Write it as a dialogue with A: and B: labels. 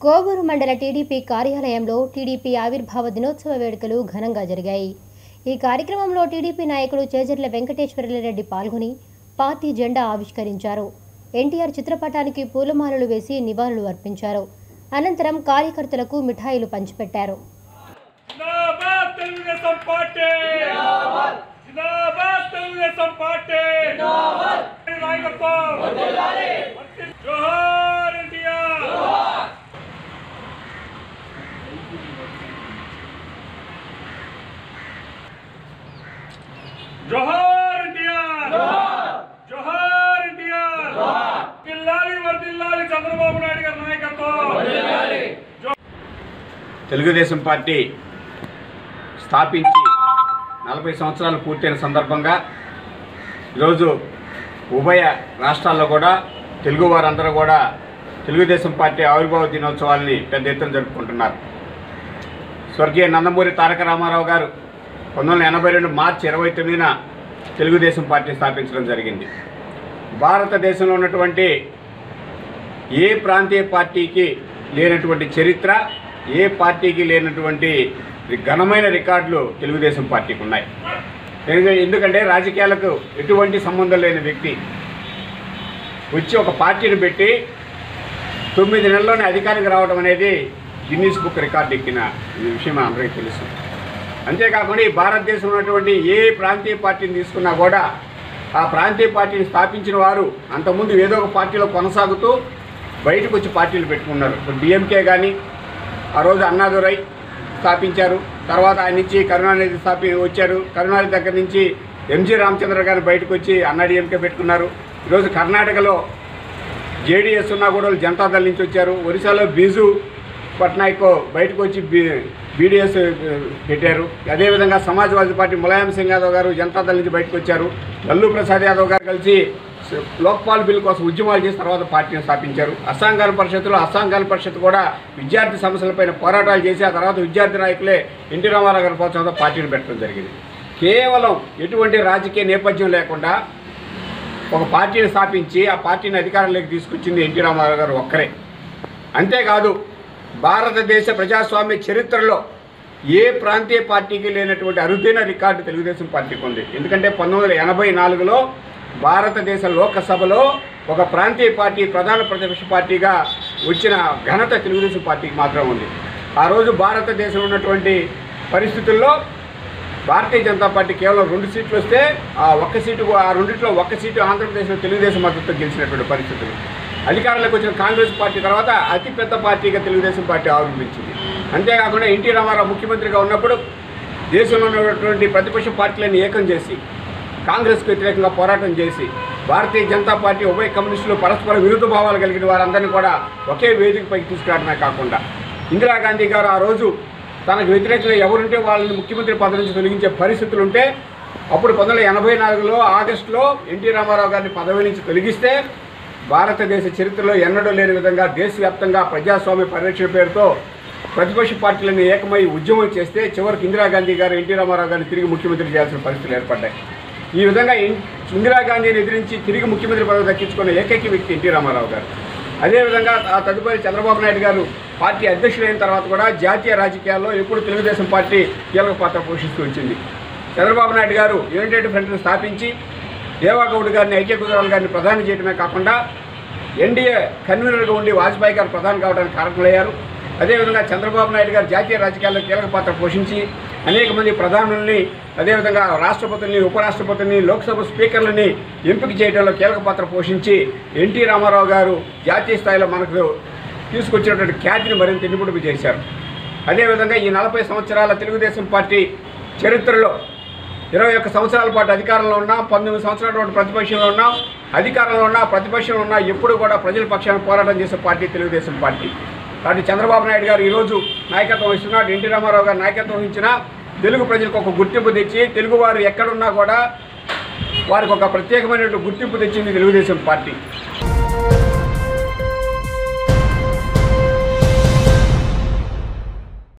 A: కోవూరు మండల టీడీపీ కార్యాలయంలో టీడీపీ ఆవిర్భావ దినోత్సవ వేడుకలు ఘనంగా జరిగాయి ఈ కార్యక్రమంలో టీడీపీ నాయకుడు చేజర్ల వెంకటేశ్వరరెడ్డి పాల్గొని పార్టీ జెండా ఆవిష్కరించారు ఎన్టీఆర్ చిత్రపటానికి పూలమాలలు వేసి నివాళులు అర్పించారు అనంతరం కార్యకర్తలకు మిఠాయిలు పంచిపెట్టారు
B: జిందాబాద్ తెలుగుదేశం పార్టీ జిందాబాద్ తెలుగుదేశం పార్టీ నాయకత్వం జోహార్ ఎన్టీఆర్ జోహార్ ఎన్టీఆర్ జోహార్ ఎన్టీఆర్ జిల్లాలి వర్దిల్లాలి చంద్రబాబు నాయుడు గారి నాయకత్వం
C: తెలుగుదేశం పార్టీ స్థాపించి నలభై సంవత్సరాలు పూర్తయిన సందర్భంగా ఈరోజు ఉభయ రాష్ట్రాల్లో కూడా తెలుగు వారందరూ కూడా తెలుగుదేశం పార్టీ ఆవిర్భావ దినోత్సవాల్ని పెద్ద ఎత్తున జరుపుకుంటున్నారు స్వర్గీయ నందమూరి తారక రామారావు గారు పంతొమ్మిది వందల ఎనభై రెండు మార్చి ఇరవై తొమ్మిదిన తెలుగుదేశం పార్టీ స్థాపించడం జరిగింది భారతదేశంలో ఉన్నటువంటి ఏ ప్రాంతీయ పార్టీకి లేనటువంటి చరిత్ర ఏ పార్టీకి లేనటువంటి ఘనమైన రికార్డులు తెలుగుదేశం పార్టీకి ఉన్నాయి ఎందుకంటే- ఎందుకంటే రాజకీయాలకు ఎటువంటి సంబంధం లేని వ్యక్తి వచ్చి ఒక పార్టీని పెట్టి తొమ్మిది నెలల్లోనే అధికారికి రావడం అనేది గిన్నీస్ బుక్ రికార్డు ఎక్కిన ఈ విషయం అందరికీ తెలుసు అంతేకాకుండా ఈ భారతదేశంలో ఉన్నటువంటి ఏ ప్రాంతీయ పార్టీని తీసుకున్నా కూడా ఆ ప్రాంతీయ పార్టీని స్థాపించిన వారు అంతకుముందు ఏదో ఒక పార్టీలో కొనసాగుతూ బయటకు వచ్చి పార్టీలు పెట్టుకున్నారు ఇప్పుడు డిఎంకే కానీ ఆ రోజు అన్నాదురై స్థాపించారు తర్వాత ఆయన నుంచి కరుణానిధి స్థాపి వచ్చారు కరుణానిధి దగ్గర నుంచి ఎంజీ రామచంద్ర గారు బయటకు వచ్చి అన్నాడీఎంకే పెట్టుకున్నారు ఈరోజు కర్ణాటకలో జేడీఎస్ ఉన్నా కూడా వాళ్ళు జనతాదళ్ నుంచి వచ్చారు ఒరిస్సాలో బీజు పట్నాయక్ బయటకు వచ్చి బీ బీడీఎస్ పెట్టారు అదేవిధంగా సమాజ్వాదీ పార్టీ ములాయం సింగ్ యాదవ్ గారు జనతాదళ్ నుంచి బయటకు వచ్చారు లల్లు ప్రసాద్ యాదవ్ గారు కలిసి స- లోక్పాల్ బిల్ కోసం ఉద్యమాలు చేసిన తర్వాత పార్టీని స్థాపించారు అస్సాం గణ పరిషత్తులో అస్సాం గణ పరిషత్ కూడా విద్యార్థి సమస్యలపైన పోరాటాలు చేసి ఆ తర్వాత విద్యార్థి నాయకులే ఎన్టీ రామారావు గారి ప్రోత్సాహంతో పార్టీని పెట్టడం జరిగింది కేవలం ఎటువంటి రాజకీయ నేపథ్యం లేకుండా ఒక పార్టీని స్థాపించి ఆ పార్టీని అధికారంలోకి తీసుకొచ్చింది ఎన్టీ రామారావు గారు ఒక్కరే అంతేకాదు భారతదేశ ప్రజాస్వామ్య చరిత్రలో ఏ ప్రాంతీయ పార్టీకి లేనటువంటి అరుదైన రికార్డు తెలుగుదేశం పార్టీకి ఉంది ఎందుకంటే పంతొమ్మిది వందల ఎనభై నాలుగులో భారతదేశ లోకసభలో ఒక ప్రాంతీయ పార్టీ ప్రధాన ప్రతిపక్ష పార్టీగా వచ్చిన ఘనత తెలుగుదేశం పార్టీకి మాత్రం ఉంది ఆ రోజు భారతదేశంలో ఉన్నటువంటి పరిస్థితుల్లో భారతీయ జనతా పార్టీ కేవలం రెండు సీట్లు వస్తే ఆ ఒక్క సీటు ఆ రెండిట్లో ఒక్క సీటు ఆంధ్రప్రదేశ్లో తెలుగుదేశం మద్దతు గెలిచినటువంటి పరిస్థితులు అధికారంలోకి వచ్చిన కాంగ్రెస్ పార్టీ తర్వాత అతిపెద్ద పార్టీగా తెలుగుదేశం పార్టీ ఆవిర్భించింది అంతేకాకుండా ఎన్టీ రామారావు ముఖ్యమంత్రిగా ఉన్నప్పుడు దేశంలో ఉన్నటువంటి ప్రతిపక్ష పార్టీలను ఏకం చేసి కాంగ్రెస్కు వ్యతిరేకంగా పోరాటం చేసి భారతీయ జనతా పార్టీ ఉభయ కమ్యూనిస్టులు పరస్పర విరుద్ధ భావాలు కలిగిన వారందరినీ కూడా ఒకే వేదికపైకి తీసుకురావడమే కాకుండా ఇందిరాగాంధీ గారు ఆ రోజు తనకు వ్యతిరేకంగా ఎవరుంటే వాళ్ళని ముఖ్యమంత్రి పదవి నుంచి తొలగించే పరిస్థితులు ఉంటే అప్పుడు పంతొమ్మిది వందల ఎనభై నాలుగులో ఆగస్టులో ఎన్టీ రామారావు గారిని పదవి నుంచి తొలగిస్తే భారతదేశ చరిత్రలో ఎన్నడూ లేని విధంగా దేశవ్యాప్తంగా ప్రజాస్వామ్య పరిరక్షణ పేరుతో ప్రతిపక్ష పార్టీలను ఏకమై ఉద్యమం చేస్తే చివరికి ఇందిరాగాంధీ గారు ఎన్టీ రామారావు గారిని తిరిగి ముఖ్యమంత్రి చేయాల్సిన పరిస్థితులు ఏర్పడ్డాయి ఈ విధంగా ఇన్- ఇందిరాగాంధీని ఎదిరించి తిరిగి ముఖ్యమంత్రి పదవి దక్కించుకున్న ఏకైక వ్యక్తి ఎన్టీ రామారావు గారు అదేవిధంగా ఆ తదుపరి చంద్రబాబు నాయుడు గారు పార్టీ అధ్యక్షుడైన తర్వాత కూడా జాతీయ రాజకీయాల్లో ఎప్పుడు తెలుగుదేశం పార్టీ కీలక పాత్ర పోషిస్తూ వచ్చింది చంద్రబాబు నాయుడు గారు యునైటెడ్ ఫ్రంట్ను స్థాపించి దేవాగౌడ్ గారిని ఐక్య కుదరాల్ గారిని ప్రధాని చేయడమే కాకుండా ఎన్డీఏ కన్వీనర్గా ఉండి వాజ్పేయి గారు ప్రధాని కావడానికి కారకులయ్యారు అదేవిధంగా చంద్రబాబు నాయుడు గారు జాతీయ రాజకీయాల్లో కీలక పాత్ర పోషించి అనేక మంది ప్రధానుల్ని అదేవిధంగా రాష్ట్రపతుల్ని ఉపరాష్ట్రపతుల్ని లోక్సభ స్పీకర్లని ఎంపిక చేయడంలో కీలక పాత్ర పోషించి ఎన్టీ రామారావు గారు జాతీయ స్థాయిలో మనకు తీసుకొచ్చినటువంటి ఖ్యాతిని మరింత నిపుణుడు చేశారు అదేవిధంగా ఈ నలభై సంవత్సరాల తెలుగుదేశం పార్టీ చరిత్రలో ఇరవై ఒక్క సంవత్సరాల పాటు అధికారంలో ఉన్నా పంతొమ్మిది సంవత్సరాల పాటు ప్రతిపక్షంలో ఉన్నాం అధికారంలో ఉన్నా ప్రతిపక్షంలో ఉన్నా ఎప్పుడు కూడా ప్రజల పక్షాన పోరాటం చేసే పార్టీ తెలుగుదేశం పార్టీ కాబట్టి చంద్రబాబు నాయుడు గారు ఈరోజు నాయకత్వం వహిస్తున్నాడు ఎన్టీ రామారావు గారు నాయకత్వం వహించిన తెలుగు ప్రజలకు ఒక గుర్తింపు తెచ్చి తెలుగువారు ఎక్కడున్నా కూడా వారికి ఒక ప్రత్యేకమైనటువంటి గుర్తింపు తెచ్చింది తెలుగుదేశం పార్టీ